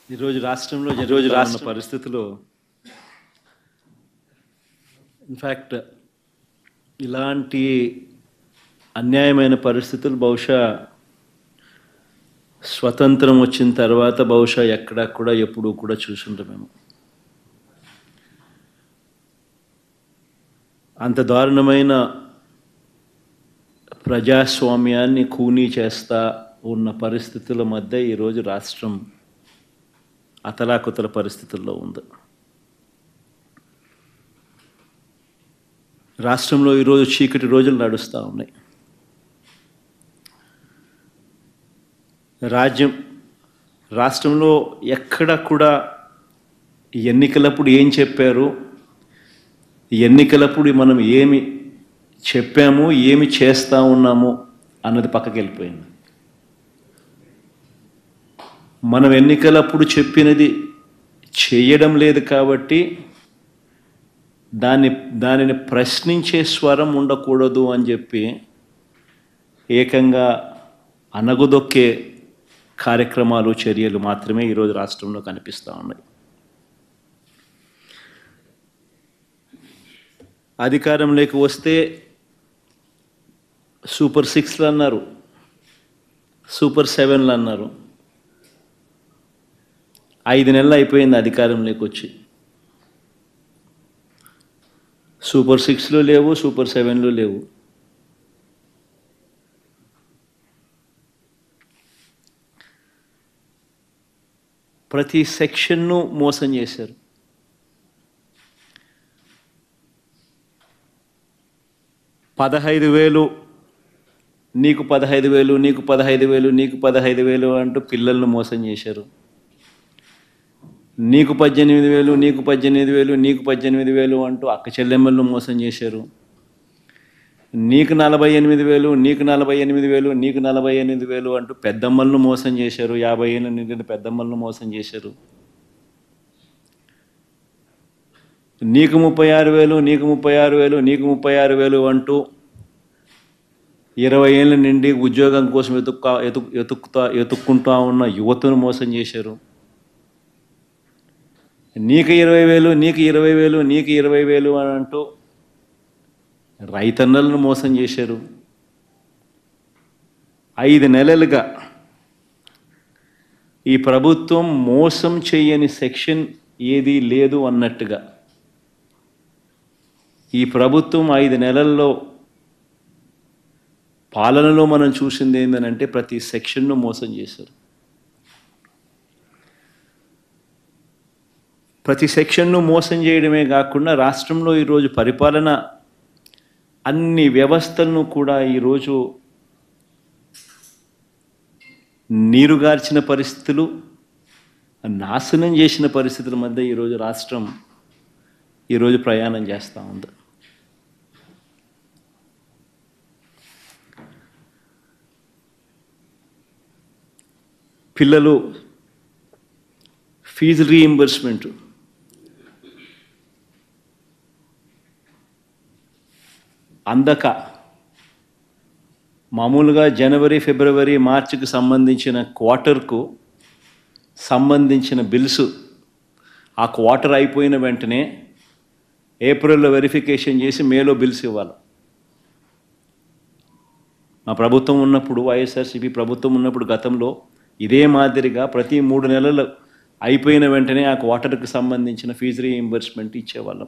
ఈరోజు రాష్ట్రంలో ఈరోజు రాష్ట్ర పరిస్థితులు ఇన్ఫ్యాక్ట్ ఇలాంటి అన్యాయమైన పరిస్థితులు బహుశా స్వతంత్రం వచ్చిన తర్వాత బహుశా ఎక్కడా కూడా ఎప్పుడూ కూడా చూసుంటాం మేము అంత దారుణమైన ప్రజాస్వామ్యాన్ని కూనీ చేస్తా ఉన్న పరిస్థితుల మధ్య ఈరోజు రాష్ట్రం అతలాకుతల పరిస్థితుల్లో ఉంది రాష్ట్రంలో ఈరోజు చీకటి రోజులు నడుస్తూ ఉన్నాయి రాజ్యం రాష్ట్రంలో ఎక్కడ కూడా ఎన్నికలప్పుడు ఏం చెప్పారు ఎన్నికలప్పుడు మనం ఏమి చెప్పాము ఏమి చేస్తూ ఉన్నాము అన్నది పక్కకి వెళ్ళిపోయింది మనం ఎన్నికలప్పుడు చెప్పినది చేయడం లేదు కాబట్టి దాన్ని దానిని ప్రశ్నించే స్వరం ఉండకూడదు అని చెప్పి ఏకంగా అనగుదొక్కే కార్యక్రమాలు చర్యలు మాత్రమే ఈరోజు రాష్ట్రంలో కనిపిస్తూ ఉన్నాయి అధికారంలోకి వస్తే సూపర్ సిక్స్లు అన్నారు సూపర్ సెవెన్లు అన్నారు ఐదు నెలలు అయిపోయింది అధికారంలోకి వచ్చి సూపర్ సిక్స్లు లేవు సూపర్ సెవెన్లు లేవు ప్రతి సెక్షన్ను మోసం చేశారు పదహైదు వేలు నీకు పదహైదు వేలు నీకు పదహైదు వేలు నీకు పదహైదు వేలు అంటూ పిల్లలను మోసం చేశారు నీకు పద్దెనిమిది వేలు నీకు పద్దెనిమిది వేలు నీకు పద్దెనిమిది వేలు అంటూ అక్క చెల్లెమ్మలను మోసం చేశారు నీకు నలభై ఎనిమిది వేలు నీకు నలభై ఎనిమిది వేలు నీకు నలభై ఎనిమిది వేలు అంటూ పెద్దమ్మలను మోసం చేశారు యాభై ఏళ్ళ నిండిన పెద్దమ్మలను మోసం చేశారు నీకు ముప్పై ఆరు వేలు నీకు ముప్పై ఆరు వేలు నీకు ముప్పై ఆరు వేలు అంటూ ఇరవై ఏళ్ళ నుండి ఉద్యోగం కోసం ఎతుక్కా ఎతుక్ ఎతుకుతా ఎతుక్కుంటా ఉన్న యువతను మోసం చేశారు నీకు ఇరవై వేలు నీకు ఇరవై వేలు నీకు ఇరవై వేలు అని అంటూ రైతన్నలను మోసం చేశారు ఐదు నెలలుగా ఈ ప్రభుత్వం మోసం చేయని సెక్షన్ ఏదీ లేదు అన్నట్టుగా ఈ ప్రభుత్వం ఐదు నెలల్లో పాలనలో మనం చూసింది ఏంటంటే ప్రతి సెక్షన్ను మోసం చేశారు ప్రతి సెక్షన్ను మోసం చేయడమే కాకుండా రాష్ట్రంలో ఈరోజు పరిపాలన అన్ని వ్యవస్థలను కూడా ఈరోజు నీరుగార్చిన పరిస్థితులు నాశనం చేసిన పరిస్థితుల మధ్య ఈరోజు రాష్ట్రం ఈరోజు ప్రయాణం చేస్తూ ఉంది పిల్లలు ఫీజు రీయింబర్స్మెంట్ అందక మామూలుగా జనవరి ఫిబ్రవరి మార్చికి సంబంధించిన క్వార్టర్కు సంబంధించిన బిల్స్ ఆ క్వార్టర్ అయిపోయిన వెంటనే ఏప్రిల్లో వెరిఫికేషన్ చేసి మేలో బిల్స్ ఇవ్వాలి మా ప్రభుత్వం ఉన్నప్పుడు వైఎస్ఆర్సీపీ ప్రభుత్వం ఉన్నప్పుడు గతంలో ఇదే మాదిరిగా ప్రతి మూడు నెలలు అయిపోయిన వెంటనే ఆ క్వార్టర్కి సంబంధించిన ఫీజు రీయింబర్స్మెంట్ ఇచ్చేవాళ్ళం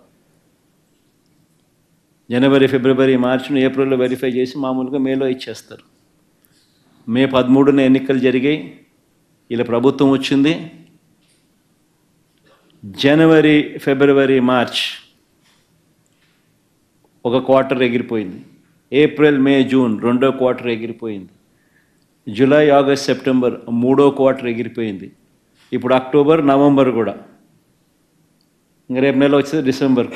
జనవరి ఫిబ్రవరి మార్చిని ఏప్రిల్లో వెరిఫై చేసి మామూలుగా మేలో ఇచ్చేస్తారు మే పదమూడున ఎన్నికలు జరిగాయి ఇలా ప్రభుత్వం వచ్చింది జనవరి ఫిబ్రవరి మార్చ్ ఒక క్వార్టర్ ఎగిరిపోయింది ఏప్రిల్ మే జూన్ రెండో క్వార్టర్ ఎగిరిపోయింది జూలై ఆగస్ట్ సెప్టెంబర్ మూడో క్వార్టర్ ఎగిరిపోయింది ఇప్పుడు అక్టోబర్ నవంబర్ కూడా ఇంకా రేపు నెల వచ్చేది డిసెంబర్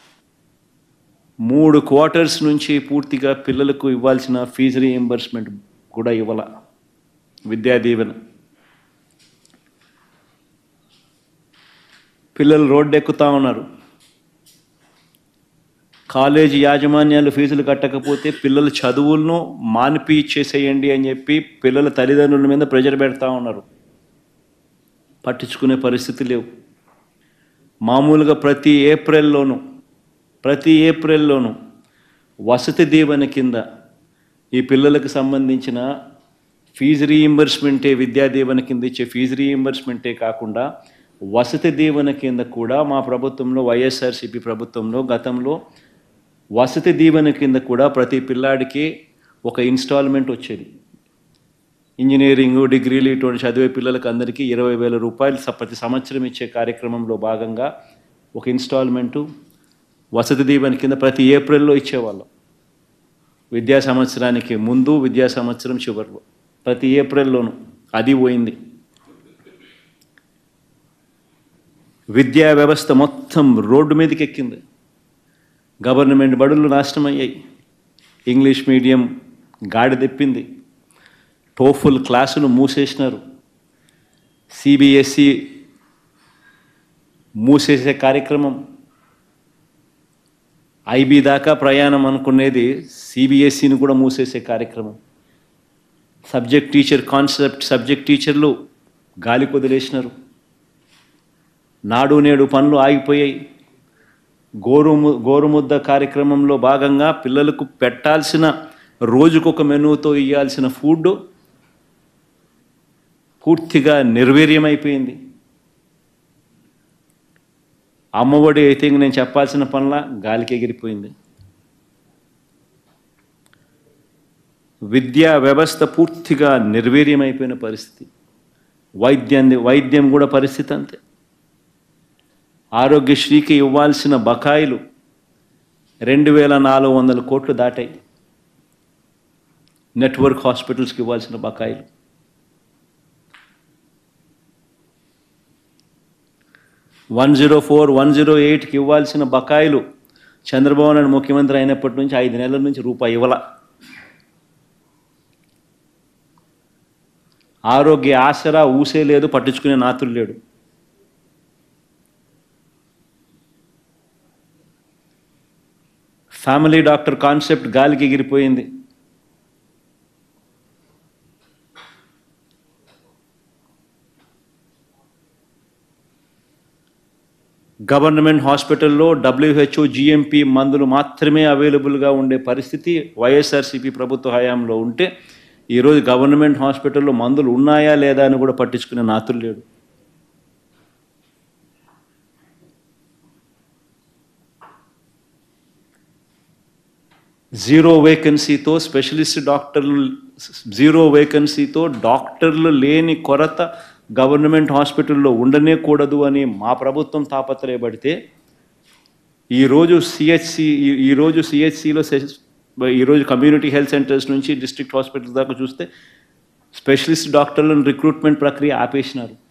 మూడు క్వార్టర్స్ నుంచి పూర్తిగా పిల్లలకు ఇవ్వాల్సిన ఫీజు రీఎంబర్స్మెంట్ కూడా ఇవ్వాల విద్యా దీవెన పిల్లలు రోడ్డు ఎక్కుతా ఉన్నారు కాలేజీ యాజమాన్యాలు ఫీజులు కట్టకపోతే పిల్లల చదువులను మానిపి ఇచ్చేసేయండి అని చెప్పి పిల్లల తల్లిదండ్రుల మీద ప్రెజర్ పెడతా ఉన్నారు పట్టించుకునే పరిస్థితి లేవు మామూలుగా ప్రతి ఏప్రిల్లోనూ ప్రతి ఏప్రిల్లోనూ వసతి దీవెన కింద ఈ పిల్లలకు సంబంధించిన ఫీజు రీయింబర్స్మెంటే విద్యా దీవెన కింద ఇచ్చే ఫీజు రీయింబర్స్మెంటే కాకుండా వసతి దీవెన కింద కూడా మా ప్రభుత్వంలో వైఎస్ఆర్సీపీ ప్రభుత్వంలో గతంలో వసతి దీవెన కింద కూడా ప్రతి పిల్లాడికి ఒక ఇన్స్టాల్మెంట్ వచ్చేది ఇంజనీరింగ్ డిగ్రీలు ఇటువంటి చదివే పిల్లలకు అందరికీ ఇరవై వేల రూపాయలు స- ప్రతి సంవత్సరం ఇచ్చే కార్యక్రమంలో భాగంగా ఒక ఇన్స్టాల్మెంటు వసతి దీవెన కింద ప్రతి ఏప్రిల్లో ఇచ్చేవాళ్ళం విద్యా సంవత్సరానికి ముందు విద్యా సంవత్సరం చివరిలో ప్రతి ఏప్రిల్లోనూ అది పోయింది విద్యా వ్యవస్థ మొత్తం రోడ్డు మీదకి ఎక్కింది గవర్నమెంట్ బడులు నాశనం అయ్యాయి ఇంగ్లీష్ మీడియం గాడి తెప్పింది టోఫుల్ క్లాసులు మూసేసినారు సిబిఎస్ఈ మూసేసే కార్యక్రమం ఐబీ దాకా ప్రయాణం అనుకునేది సిబిఎస్ఈని కూడా మూసేసే కార్యక్రమం సబ్జెక్ట్ టీచర్ కాన్సెప్ట్ సబ్జెక్ట్ టీచర్లు గాలి కొదిలేసినారు నాడు నేడు పనులు ఆగిపోయాయి గోరుము గోరుముద్ద కార్యక్రమంలో భాగంగా పిల్లలకు పెట్టాల్సిన రోజుకొక మెనూతో ఇవ్వాల్సిన ఫుడ్ పూర్తిగా నిర్వీర్యమైపోయింది అమ్మఒడి అయితే ఇంక నేను చెప్పాల్సిన పనుల గాలికి ఎగిరిపోయింది విద్యా వ్యవస్థ పూర్తిగా నిర్వీర్యమైపోయిన పరిస్థితి వైద్యాన్ని వైద్యం కూడా పరిస్థితి అంతే ఆరోగ్యశ్రీకి ఇవ్వాల్సిన బకాయిలు రెండు వేల నాలుగు వందల కోట్లు దాటాయి నెట్వర్క్ హాస్పిటల్స్కి ఇవ్వాల్సిన బకాయిలు one zero four one zero ఎయిట్కి ఇవ్వాల్సిన బకాయిలు చంద్రబాబు నాయుడు ముఖ్యమంత్రి అయినప్పటి నుంచి ఐదు నెలల నుంచి రూపాయి ఇవ్వాల ఆరోగ్య ఆసరా ఊసే లేదు పట్టించుకునే నాతులు లేడు ఫ్యామిలీ డాక్టర్ కాన్సెప్ట్ గాలికి ఎగిరిపోయింది గవర్నమెంట్ హాస్పిటల్లో డబ్ల్యూహెచ్ఓ జిఎంపి మందులు మాత్రమే అవైలబుల్గా ఉండే పరిస్థితి వైఎస్ఆర్సీపీ ప్రభుత్వ హయాంలో ఉంటే ఈరోజు గవర్నమెంట్ హాస్పిటల్లో మందులు ఉన్నాయా లేదా అని కూడా పట్టించుకునే నాతులు లేడు జీరో వేకెన్సీతో స్పెషలిస్ట్ డాక్టర్లు జీరో వేకెన్సీతో డాక్టర్లు లేని కొరత గవర్నమెంట్ హాస్పిటల్లో ఉండనే కూడదు అని మా ప్రభుత్వం తాపత్రయపడితే ఈరోజు సిహెచ్సి ఈరోజు సిహెచ్సిలో ఈరోజు కమ్యూనిటీ హెల్త్ సెంటర్స్ నుంచి డిస్ట్రిక్ట్ హాస్పిటల్ దాకా చూస్తే స్పెషలిస్ట్ డాక్టర్లను రిక్రూట్మెంట్ ప్రక్రియ ఆపేసినారు